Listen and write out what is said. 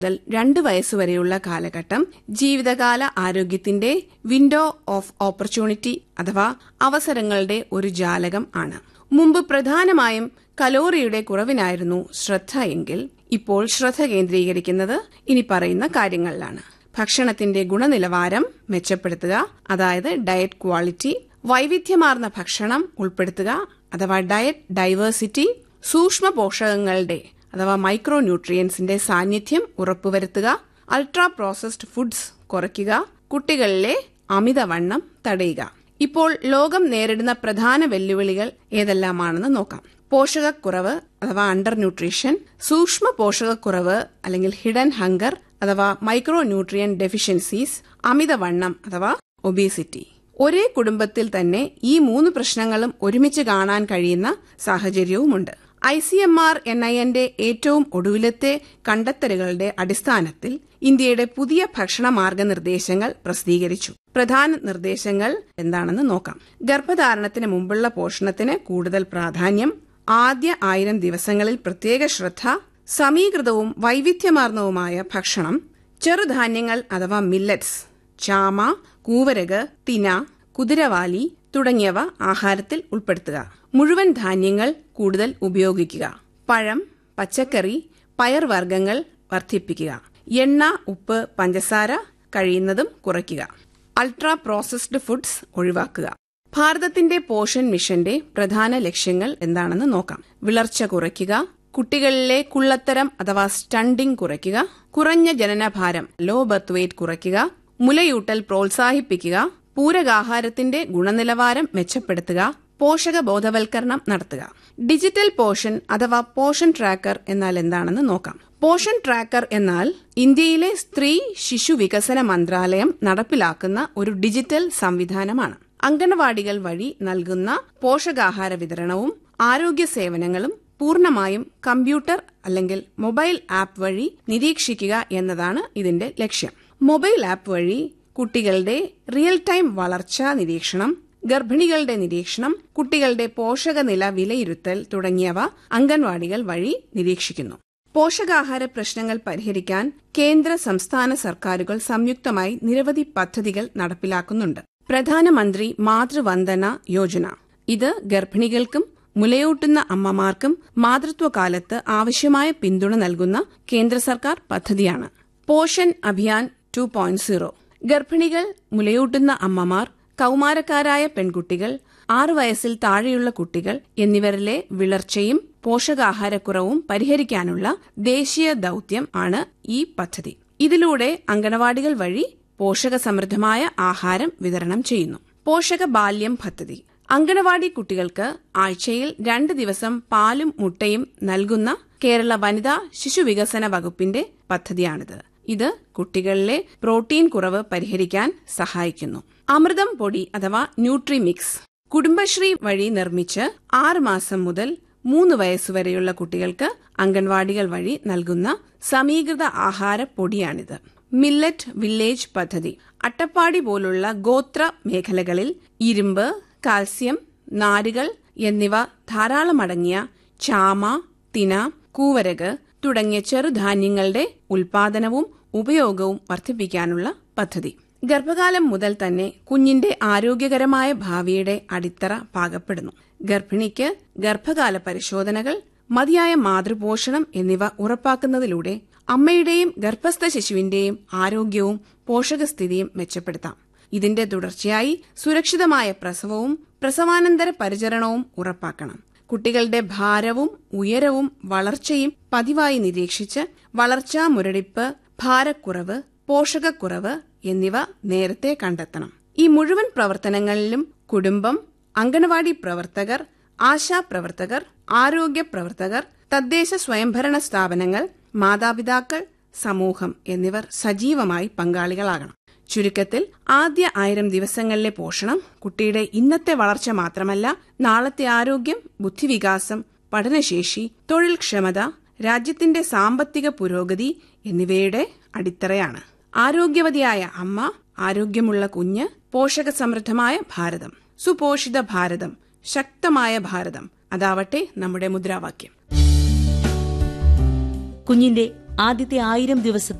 മുതൽ രണ്ട് വയസ്സുവരെയുള്ള കാലഘട്ടം ജീവിതകാല ആരോഗ്യത്തിന്റെ വിൻഡോ ഓഫ് ഓപ്പർച്യൂണിറ്റി അഥവാ അവസരങ്ങളുടെ ഒരു ജാലകം ആണ് മുമ്പ് പ്രധാനമായും കലോറിയുടെ കുറവിനായിരുന്നു ശ്രദ്ധ എങ്കിൽ ഇപ്പോൾ ശ്രദ്ധ കേന്ദ്രീകരിക്കുന്നത് ഇനി പറയുന്ന കാര്യങ്ങളിലാണ് ഭക്ഷണത്തിന്റെ ഗുണനിലവാരം മെച്ചപ്പെടുത്തുക അതായത് ഡയറ്റ് ക്വാളിറ്റി വൈവിധ്യമാർന്ന ഭക്ഷണം ഉൾപ്പെടുത്തുക അഥവാ ഡയറ്റ് ഡൈവേഴ്സിറ്റി സൂക്ഷ്മ പോഷകങ്ങളുടെ അഥവാ മൈക്രോ ന്യൂട്രിയൻസിന്റെ സാന്നിധ്യം ഉറപ്പുവരുത്തുക അൾട്രാ പ്രോസസ്ഡ് ഫുഡ്സ് കുറയ്ക്കുക കുട്ടികളിലെ അമിതവണ്ണം തടയുക ഇപ്പോൾ ലോകം നേരിടുന്ന പ്രധാന വെല്ലുവിളികൾ ഏതെല്ലാമാണെന്ന് നോക്കാം പോഷകക്കുറവ് അഥവാ അണ്ടർ ന്യൂട്രീഷൻ സൂക്ഷ്മ പോഷകക്കുറവ് അല്ലെങ്കിൽ ഹിഡൻ ഹങ്കർ അഥവാ മൈക്രോ ന്യൂട്രിയൻ ഡെഫിഷ്യൻസീസ് അമിതവണ്ണം അഥവാ ഒബീസിറ്റി ഒരേ കുടുംബത്തിൽ തന്നെ ഈ മൂന്ന് പ്രശ്നങ്ങളും ഒരുമിച്ച് കാണാൻ കഴിയുന്ന സാഹചര്യവുമുണ്ട് I C M R N I എന്റെ ഏറ്റവും ഒടുവിലത്തെ കണ്ടെത്തലുകളുടെ അടിസ്ഥാനത്തിൽ ഇന്ത്യയുടെ പുതിയ ഭക്ഷണ മാർഗനിർദ്ദേശങ്ങൾ പ്രസിദ്ധീകരിച്ചു പ്രധാന നിർദ്ദേശങ്ങൾ എന്താണെന്ന് നോക്കാം ഗർഭധാരണത്തിന് മുമ്പുള്ള പോഷണത്തിന് കൂടുതൽ പ്രാധാന്യം ആദ്യ ആയിരം ദിവസങ്ങളിൽ പ്രത്യേക ശ്രദ്ധ സമീകൃതവും വൈവിധ്യമാർന്നവുമായ ഭക്ഷണം ചെറുധാന്യങ്ങൾ അഥവാ മില്ലറ്റ്സ് ചാമ കൂവരക് തിന കുതിരവാലി തുടങ്ങിയവ ആഹാരത്തിൽ ഉൾപ്പെടുത്തുക മുഴുവൻ ധാന്യങ്ങൾ കൂടുതൽ ഉപയോഗിക്കുക പഴം പച്ചക്കറി പയർവർഗ്ഗങ്ങൾ വർദ്ധിപ്പിക്കുക എണ്ണ ഉപ്പ് പഞ്ചസാര കഴിയുന്നതും കുറയ്ക്കുക അൾട്രാ പ്രോസസ്ഡ് ഫുഡ്സ് ഒഴിവാക്കുക ഭാരതത്തിന്റെ പോഷൻ മിഷന്റെ പ്രധാന ലക്ഷ്യങ്ങൾ എന്താണെന്ന് നോക്കാം വിളർച്ച കുറയ്ക്കുക കുട്ടികളിലെ കുള്ളത്തരം അഥവാ സ്റ്റണ്ടിംഗ് കുറയ്ക്കുക കുറഞ്ഞ ജനനഭാരം ലോ ബർത്ത് വെയ്റ്റ് കുറയ്ക്കുക മുലയൂട്ടൽ പ്രോത്സാഹിപ്പിക്കുക പൂരകാഹാരത്തിന്റെ ഗുണനിലവാരം മെച്ചപ്പെടുത്തുക പോഷക ബോധവൽക്കരണം നടത്തുക ഡിജിറ്റൽ പോഷൻ അഥവാ പോഷൻ ട്രാക്കർ എന്നാൽ എന്താണെന്ന് നോക്കാം പോഷൻ ട്രാക്കർ എന്നാൽ ഇന്ത്യയിലെ സ്ത്രീ ശിശു വികസന മന്ത്രാലയം നടപ്പിലാക്കുന്ന ഒരു ഡിജിറ്റൽ സംവിധാനമാണ് അംഗനവാടികൾ വഴി നൽകുന്ന പോഷകാഹാര വിതരണവും ആരോഗ്യ സേവനങ്ങളും പൂർണ്ണമായും കമ്പ്യൂട്ടർ അല്ലെങ്കിൽ മൊബൈൽ ആപ്പ് വഴി നിരീക്ഷിക്കുക എന്നതാണ് ഇതിന്റെ ലക്ഷ്യം മൊബൈൽ ആപ്പ് വഴി കുട്ടികളുടെ റിയൽ ടൈം വളർച്ചാ നിരീക്ഷണം ഗർഭിണികളുടെ നിരീക്ഷണം കുട്ടികളുടെ പോഷകനില വിലയിരുത്തൽ തുടങ്ങിയവ അംഗൻവാടികൾ വഴി നിരീക്ഷിക്കുന്നു പോഷകാഹാര പ്രശ്നങ്ങൾ പരിഹരിക്കാൻ കേന്ദ്ര സംസ്ഥാന സർക്കാരുകൾ സംയുക്തമായി നിരവധി പദ്ധതികൾ നടപ്പിലാക്കുന്നുണ്ട് പ്രധാനമന്ത്രി മാതൃവന്ദന യോജന ഇത് ഗർഭിണികൾക്കും മുലയൂട്ടുന്ന അമ്മമാർക്കും മാതൃത്വകാലത്ത് ആവശ്യമായ പിന്തുണ നൽകുന്ന കേന്ദ്ര സർക്കാർ പദ്ധതിയാണ് Poshan Abhiyan two point zero ഗർഭിണികൾ മുലയൂട്ടുന്ന അമ്മമാർ കൌമാരക്കാരായ പെൺകുട്ടികൾ ആറു വയസ്സിൽ താഴെയുള്ള കുട്ടികൾ എന്നിവരിലെ വിളർച്ചയും പോഷകാഹാരക്കുറവും പരിഹരിക്കാനുള്ള ദേശീയ ദൌത്യം ആണ് ഈ പദ്ധതി ഇതിലൂടെ അങ്കണവാടികൾ വഴി പോഷകസമൃദ്ധമായ ആഹാരം വിതരണം ചെയ്യുന്നു പോഷക ബാല്യം പദ്ധതി അങ്കണവാടി കുട്ടികൾക്ക് ആഴ്ചയിൽ രണ്ട് ദിവസം പാലും മുട്ടയും നൽകുന്ന കേരള വനിതാ ശിശുവികസന വകുപ്പിന്റെ പദ്ധതിയാണിത് ഇത് കുട്ടികളിലെ പ്രോട്ടീൻ കുറവ് പരിഹരിക്കാൻ സഹായിക്കുന്നു അമൃതം പൊടി അഥവാ ന്യൂട്രിമിക്സ് കുടുംബശ്രീ വഴി നിർമ്മിച്ച് ആറ് മാസം മുതൽ മൂന്ന് വയസ്സുവരെയുള്ള കുട്ടികൾക്ക് അംഗൻവാടികൾ വഴി നൽകുന്ന സമീകൃത ആഹാര പൊടിയാണിത് മില്ലറ്റ് വില്ലേജ് പദ്ധതി അട്ടപ്പാടി പോലുള്ള ഗോത്ര മേഖലകളിൽ ഇരുമ്പ് കാൽസ്യം നാരുകൾ എന്നിവ ധാരാളമടങ്ങിയ ചാമ തിന കൂവരക് തുടങ്ങിയ ചെറുധാന്യങ്ങളുടെ ഉൽപാദനവും ഉപയോഗവും വർദ്ധിപ്പിക്കാനുള്ള പദ്ധതി ഗർഭകാലം മുതൽ തന്നെ കുഞ്ഞിന്റെ ആരോഗ്യകരമായ ഭാവിയുടെ അടിത്തറ പാകപ്പെടുന്നു ഗർഭിണിക്ക് ഗർഭകാല പരിശോധനകൾ മതിയായ മാതൃപോഷണം എന്നിവ ഉറപ്പാക്കുന്നതിലൂടെ അമ്മയുടെയും ഗർഭസ്ഥ ശിശുവിന്റെയും ആരോഗ്യവും പോഷകസ്ഥിതിയും മെച്ചപ്പെടുത്താം ഇതിന്റെ തുടർച്ചയായി സുരക്ഷിതമായ പ്രസവവും പ്രസവാനന്തര പരിചരണവും ഉറപ്പാക്കണം കുട്ടികളുടെ ഭാരവും ഉയരവും വളർച്ചയും പതിവായി നിരീക്ഷിച്ച് വളർച്ചാ മുരടിപ്പ് ഭാരക്കുറവ് പോഷകക്കുറവ് എന്നിവ നേരത്തെ കണ്ടെത്തണം ഈ മുഴുവൻ പ്രവർത്തനങ്ങളിലും കുടുംബം അങ്കണവാടി പ്രവർത്തകർ ആശാപ്രവർത്തകർ ആരോഗ്യ പ്രവർത്തകർ തദ്ദേശ സ്വയംഭരണ സ്ഥാപനങ്ങൾ മാതാപിതാക്കൾ സമൂഹം എന്നിവർ സജീവമായി പങ്കാളികളാകണം ചുരുക്കത്തിൽ ആദ്യ ആയിരം ദിവസങ്ങളിലെ പോഷണം കുട്ടിയുടെ ഇന്നത്തെ വളർച്ച മാത്രമല്ല നാളത്തെ ആരോഗ്യം ബുദ്ധിവികാസം പഠനശേഷി തൊഴിൽ ക്ഷമത രാജ്യത്തിന്റെ സാമ്പത്തിക പുരോഗതി എന്നിവയുടെ അടിത്തറയാണ് ആരോഗ്യവതിയായ അമ്മ ആരോഗ്യമുള്ള കുഞ്ഞ് പോഷകസമൃദ്ധമായ ഭാരതം സുപോഷിത ഭാരതം ശക്തമായ ഭാരതം അതാവട്ടെ നമ്മുടെ മുദ്രാവാക്യം കുഞ്ഞിന്റെ ആദ്യത്തെ ആയിരം ദിവസത്തെ